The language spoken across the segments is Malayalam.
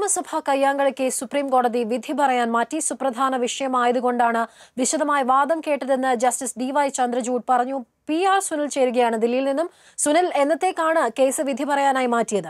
നിയമസഭാ കയ്യാങ്കളി കേസ് സുപ്രീം കോടതി വിധി പറയാൻ മാറ്റി സുപ്രധാന വിഷയമായതുകൊണ്ടാണ് വിശദമായ വാദം കേട്ടതെന്ന് ജസ്റ്റിസ് ഡി വൈ ചന്ദ്രചൂഡ് പറഞ്ഞു പി ആർ സുനിൽ ചേരുകയാണ് ദില്ലിയിൽ നിന്നും സുനിൽ എന്നത്തേക്കാണ് കേസ് വിധി പറയാനായി മാറ്റിയത്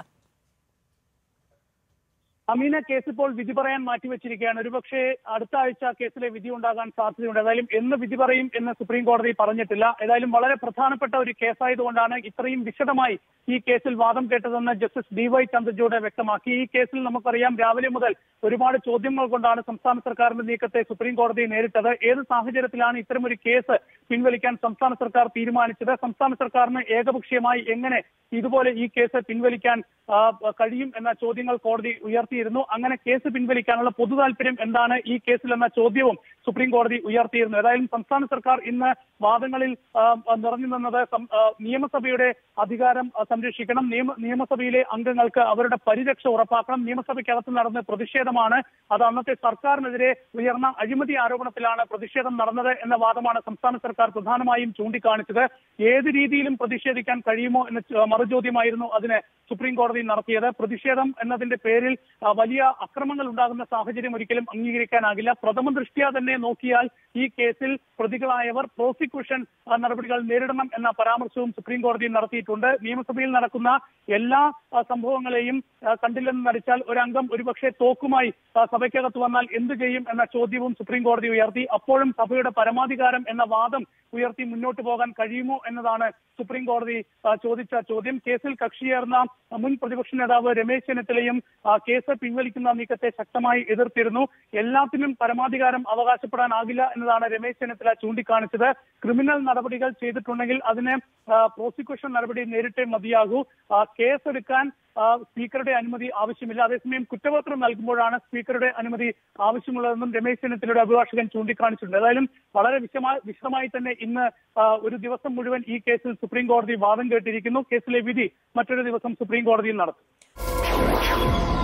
അമീന കേസ് ഇപ്പോൾ വിധി പറയാൻ മാറ്റിവെച്ചിരിക്കുകയാണ് ഒരുപക്ഷെ അടുത്ത ആഴ്ച കേസിലെ വിധി ഉണ്ടാകാൻ സാധ്യതയുണ്ട് ഏതായാലും എന്ന് വിധി പറയും എന്ന് സുപ്രീം കോടതി പറഞ്ഞിട്ടില്ല ഏതായാലും വളരെ പ്രധാനപ്പെട്ട ഒരു കേസായതുകൊണ്ടാണ് ഇത്രയും വിശദമായി ഈ കേസിൽ വാദം കേട്ടതെന്ന് ജസ്റ്റിസ് ഡി വൈ ചന്ദ്രചൂഡ് വ്യക്തമാക്കി ഈ കേസിൽ നമുക്കറിയാം രാവിലെ മുതൽ ഒരുപാട് ചോദ്യങ്ങൾ കൊണ്ടാണ് സംസ്ഥാന സർക്കാരിന്റെ നീക്കത്തെ സുപ്രീം കോടതി നേരിട്ടത് ഏത് സാഹചര്യത്തിലാണ് ഇത്തരമൊരു കേസ് പിൻവലിക്കാൻ സംസ്ഥാന സർക്കാർ തീരുമാനിച്ചത് സംസ്ഥാന സർക്കാരിന് ഏകപക്ഷീയമായി എങ്ങനെ ഇതുപോലെ ഈ കേസ് പിൻവലിക്കാൻ ആ, കഴിയും എന്ന ചോദ്യങ്ങൾ കോടതി ഉയർത്തിയിരുന്നു അങ്ങനെ കേസ് പിൻവലിക്കാനുള്ള പൊതു താല്പര്യം എന്താണ് ഈ കേസിൽ എന്ന ചോദ്യവും സുപ്രീം കോടതി ഉയർത്തിയിരുന്നു ഏതായാലും സംസ്ഥാന സർക്കാർ ഇന്ന് വാദങ്ങളിൽ ആ, നിറഞ്ഞു നിന്നത് സം- ആ, നിയമസഭയുടെ അധികാരം ആ, സംരക്ഷിക്കണം നിയമ നിയമസഭയിലെ അംഗങ്ങൾക്ക് അവരുടെ പരിരക്ഷ ഉറപ്പാക്കണം നിയമസഭയ്ക്കകത്ത് നടന്ന പ്രതിഷേധമാണ് അത് അന്നത്തെ സർക്കാരിനെതിരെ ഉയർന്ന അഴിമതി ആരോപണത്തിലാണ് പ്രതിഷേധം നടന്നത് എന്ന വാദമാണ് സംസ്ഥാന സർക്കാർ പ്രധാനമായും ചൂണ്ടിക്കാണിച്ചത് ഏത് രീതിയിലും പ്രതിഷേധിക്കാൻ കഴിയുമോ എന്ന ച- മറുചോദ്യമായിരുന്നു അതിന് സുപ്രീം കോടതി നടത്തിയത് പ്രതിഷേധം എന്നതിന്റെ പേരിൽ ആ, വലിയ അക്രമങ്ങൾ ഉണ്ടാകുന്ന സാഹചര്യം ഒരിക്കലും അംഗീകരിക്കാനാകില്ല പ്രഥമ ദൃഷ്ട്യാ തന്നെ നോക്കിയാൽ ഈ കേസിൽ പ്രതികളായവർ പ്രോസിക്യൂഷൻ ആ, നടപടികൾ നേരിടണം എന്ന പരാമർശവും സുപ്രീം കോടതി നടത്തിയിട്ടുണ്ട് നിയമസഭയിൽ നടക്കുന്ന എല്ലാ ആ, സംഭവങ്ങളെയും ആ, കണ്ടില്ലെന്ന് നടിച്ചാൽ ഒരംഗം ഒരുപക്ഷെ തോക്കുമായി ആ, സഭയ്ക്കകത്ത് വന്നാൽ എന്ത് ചെയ്യും എന്ന ചോദ്യവും സുപ്രീം കോടതി ഉയർത്തി അപ്പോഴും സഭയുടെ പരമാധികാരം എന്ന വാദം ഉയർത്തി മുന്നോട്ട് പോകാൻ കഴിയുമോ എന്നതാണ് സുപ്രീം കോടതി ആ, ചോദിച്ച ചോദ്യം കേസിൽ കക്ഷിയേർന്ന മുൻ പ്രതിപക്ഷ നേതാവ് രമേശ് ചെന്നിത്തലയും ആ, കേസ് പിൻവലിക്കുന്ന നീക്കത്തെ ശക്തമായി എതിർത്തിരുന്നു എല്ലാത്തിനും പരമാധികാരം അവകാശപ്പെടാനാകില്ല എന്നതാണ് രമേശ് ചെന്നിത്തല ചൂണ്ടിക്കാണിച്ചത് ക്രിമിനൽ നടപടികൾ ചെയ്തിട്ടുണ്ടെങ്കിൽ അതിന് ആ, പ്രോസിക്യൂഷൻ നടപടി നേരിട്ടേ മതിയാകൂ ആ, കേസെടുക്കാൻ ആ, സ്പീക്കറുടെ അനുമതി ആവശ്യമില്ല അതേസമയം കുറ്റപത്രം നൽകുമ്പോഴാണ് സ്പീക്കറുടെ അനുമതി ആവശ്യമുള്ളതെന്നും രമേശ് ചെന്നിത്തലയുടെ അഭിഭാഷകൻ ചൂണ്ടിക്കാണിച്ചിട്ടുണ്ട് ഏതായാലും വളരെ വിശദമായി വിശദമായി തന്നെ ഇന്ന് ആ, ഒരു ദിവസം മുഴുവൻ ഈ കേസിൽ സുപ്രീം കോടതി വാദം കേട്ടിരിക്കുന്നു കേസിലെ വിധി മറ്റൊരു ദിവസം സുപ്രീം കോടതിയിൽ നടത്തും